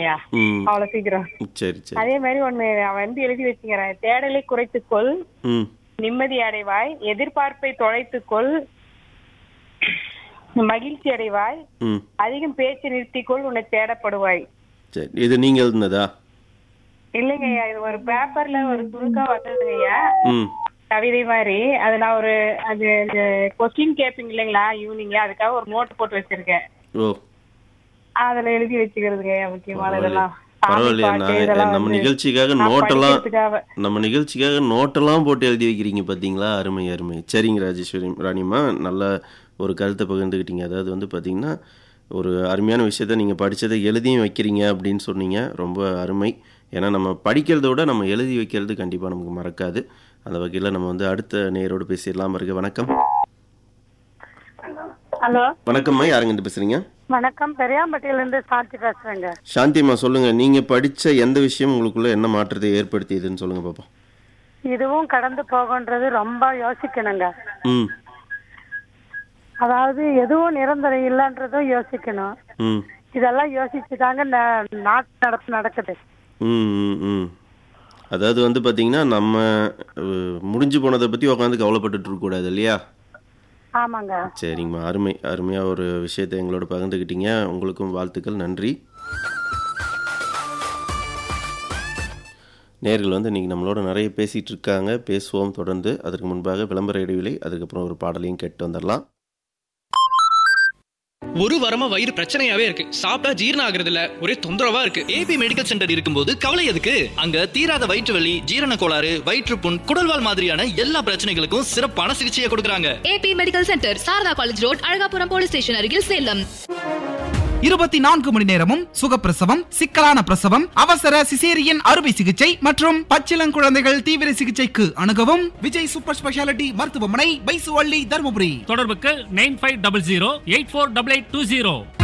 முடியாதுங்கய்யா ம் அவ்வளவு சீக்கிரம் சரி சரி அதே மாதிரி ஒண்ணு அவன் வந்து எழுதி வச்சுக்கிறேன் தேடலை குறைத்துக்கொள் ம் நிம்மதி அடைவாய் எதிர்பார்ப்பை தொலைத்துக்கொள் மகிழ்ச்சி அடைவாய் ம் அதிகம் பேச்சு நிறுத்திக்கொள் உன்னை தேடப்படுவாய் சரி இது நீங்க எழுதுனதா இல்லைங்கய்யா இது ஒரு பேப்பர்ல ஒரு சுருக்கா வந்ததுங்கய்யா ம் கவிதை மாதிரி அது நான் ஒரு அது கொஸ்டின் கேட்பீங்க இல்லைங்களா ஈவினிங் அதுக்காக ஒரு நோட் போட்டு வச்சிருக்கேன் ஓ அதுல எழுதி வச்சுக்கிறதுங்க முக்கியமான இதெல்லாம் சாமி பரவாயில்லையா பாட்டு நான் இதெல்லாம் நம்ம வந்து நிகழ்ச்சிக்காக நான் நோட்டெல்லாம் படிக்கிறதுக்காக. நம்ம நிகழ்ச்சிக்காக நோட்டெல்லாம் போட்டு எழுதி வைக்கிறீங்க பார்த்தீங்களா அருமை அருமை சரிங்க ராஜேஸ்வரி ராணிமா நல்ல ஒரு கருத்தை பகிர்ந்துக்கிட்டீங்க அதாவது வந்து பார்த்தீங்கன்னா ஒரு அருமையான விஷயத்த நீங்கள் படித்ததை எழுதியும் வைக்கிறீங்க அப்படின்னு சொன்னீங்க ரொம்ப அருமை ஏன்னா நம்ம படிக்கிறத விட நம்ம எழுதி வைக்கிறது கண்டிப்பாக நமக்கு மறக்காது அந்த வகையில் நம்ம வந்து அடுத்த நேரோடு பேசிடலாம் இருக்க வணக்கம் ஹலோ வணக்கம்மா யாருங்க இருந்து பேசுகிறீங்க வணக்கம் பெரியாம்பட்டியில இருந்து சாந்தி பேசுறேங்க சாந்திம்மா சொல்லுங்கள் நீங்கள் படித்த எந்த விஷயம் உங்களுக்குள்ள என்ன மாற்றத்தை ஏற்படுத்தியதுன்னு சொல்லுங்கள் பாப்பா இதுவும் கடந்து போகன்றது ரொம்ப யோசிக்கணுங்க ம் அதாவது எதுவும் நிரந்தரம் இல்லைன்றதும் யோசிக்கணும் ம் இதெல்லாம் யோசிச்சு தாங்க நாட்டு நடப்பு நடக்குது ம் ம், ம் அதாவது வந்து பார்த்தீங்கன்னா நம்ம அஹ், முடிஞ்சு போனதை பற்றி உட்காந்து கவலைப்பட்டுட்டு இருக்கக்கூடாது இல்லையா ஆமாங்க சரிங்கம்மா அருமை அருமையாக ஒரு விஷயத்தை எங்களோட பகிர்ந்துக்கிட்டீங்க உங்களுக்கும் வாழ்த்துக்கள் நன்றி நேர்கள் வந்து இன்றைக்கி நம்மளோட நிறைய பேசிகிட்டு இருக்காங்க பேசுவோம் தொடர்ந்து அதற்கு முன்பாக விளம்பர இடைவெளி அதுக்கப்புறம் ஒரு பாடலையும் கேட்டு வந்துடலாம் ஒரு வாரமா வயிறு பிரச்சனையாவே இருக்கு சாப்பிட்டா ஜீரணம் ஆகுறது இல்ல ஒரே தொந்தரவா இருக்கு ஏபி மெடிக்கல் சென்டர் இருக்கும்போது கவலை எதுக்கு அங்க தீராத வயிற்று வலி ஜீரண கோளாறு வயிற்றுப்புண் குடல்வால் மாதிரியான எல்லா பிரச்சனைகளுக்கும் சிறப்பான சிகிச்சையை கொடுக்கறாங்க A B medical centre Sharada college road Alagapuram police station அருகில் சேலம் இருபத்தி நான்கு மணி நேரமும் சுகப்பிரசவம் சிக்கலான பிரசவம் அவசர சிசேரியன் அறுவை சிகிச்சை மற்றும் பச்சிளங்குழந்தைகள் தீவிர சிகிச்சைக்கு அணுகவும் விஜய் சூப்பர் ஸ்பெஷாலிட்டி மருத்துவமனை பைசுவள்ளி தருமபுரி தொடர்புக்கு nine five double zero eight four double eight two zero